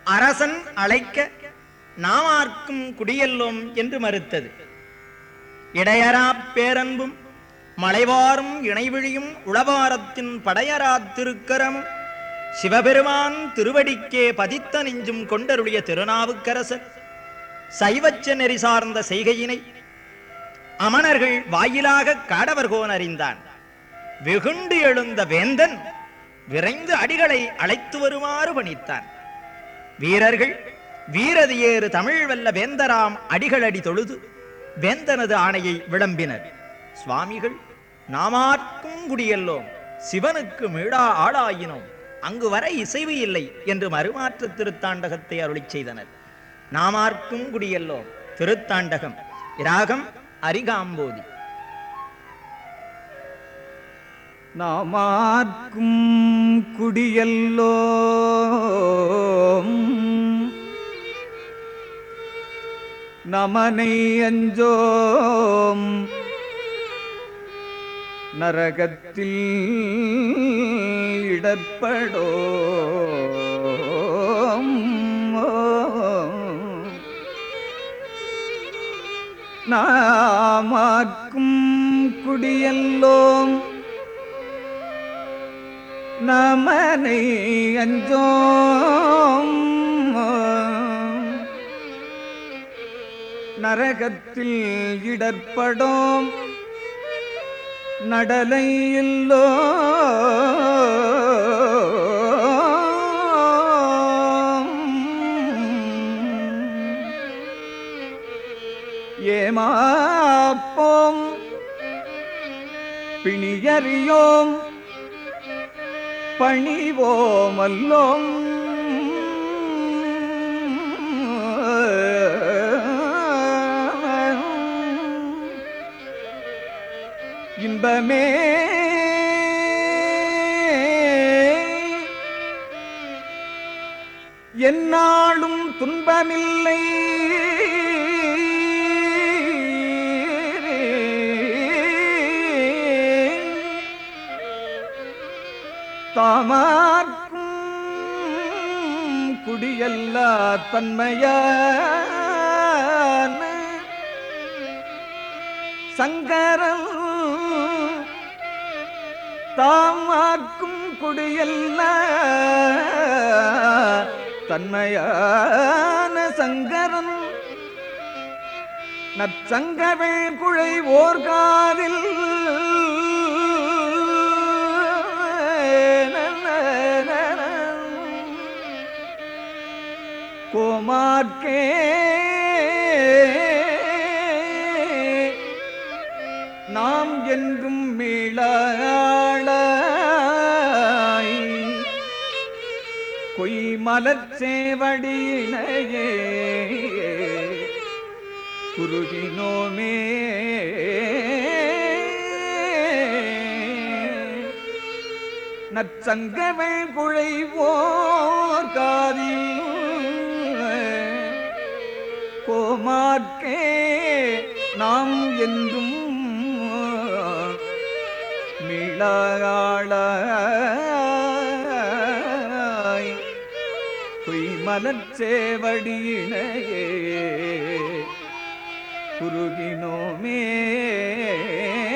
அரசன் அழைக்க நாமார்க்கும் குடியெல்லோம் என்று மறுத்தது இடையரா பேரன்பும் மலைவாரும் இணைவிழியும் உளவாரத்தின் படையரா திருக்கரமும் சிவபெருமான் திருவடிக்கே பதித்த நெஞ்சும் கொண்டருடைய திருநாவுக்கரசர் சைவச்ச நெறி சார்ந்த செய்கையினை அமணர்கள் வாயிலாக காடவர்கோன் அறிந்தான் வெகுண்டு எழுந்த வேந்தன் விரைந்து அடிகளை அழைத்து வருமாறு பணித்தான் வீரர்கள் வீரது ஏறு தமிழ் வல்ல வேந்தராம் அடிகளடி தொழுது வேந்தனது ஆணையை விளம்பினர் சுவாமிகள் நாமார்க்கும் குடியெல்லோம் சிவனுக்கு மீளா ஆளாயினோம் அங்கு வர இசைவு இல்லை என்று மறுமாற்று திருத்தாண்டகத்தை அருளிச் செய்தனர் நாமார்க்கும் குடியெல்லோம் திருத்தாண்டகம் ராகம் அரிகாம்போதி நாமார்க்கும் குடியல்லோம் நமனை அஞ்சோம் நரகத்தில் இடர்படோம் நாமார்க்கும் குடியல்லோம் நமனை அஞ்சோம் நரகத்தில் இடர்படோம் நடலை இல்லோ ஏமாப்போம் பிணியறியோம் பணிவோமல்லோம் இன்பமே என்னாலும் துன்பமில்லை தாமார்க்கும் குடியல்ல தன்மையான சங்கரன் தாமார்க்கும் குடியல்ல தன்மையான சங்கரன் நற்சங்கவள் குழை ஓர்காதில் கோமார்க்கே நாம் என்றும் மீளாளாய் கொய்மலர் சேவடியினையே குருகினோமே நற்சங்கவள் குழைவோர் காதில் கோமார்க்கே நாம் என்றும் மீளாளாய் பொய்மலர் சேவடியினையே குருகினோமே